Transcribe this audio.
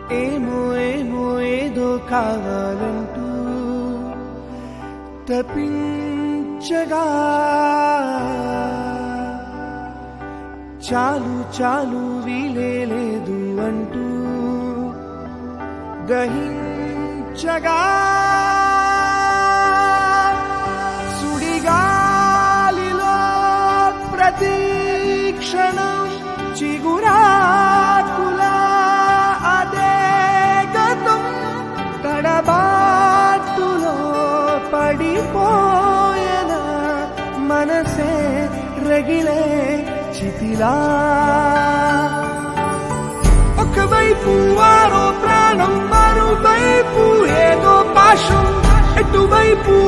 ఏమో ఏమో ఏదో కావాలంటూ తపించగా చాలు చాలు వీలే లేదు అంటూ దహించగా సుడిగాలిలో ప్రతి క్షణం చిగురాకుల అదే గతం తడబాటులో పడిపోయన మనసే రగిలే చితిలా ఒకవైపు ఆరో ప్రాణం మరోవైపు ఏదో పాశం ఎటువైపు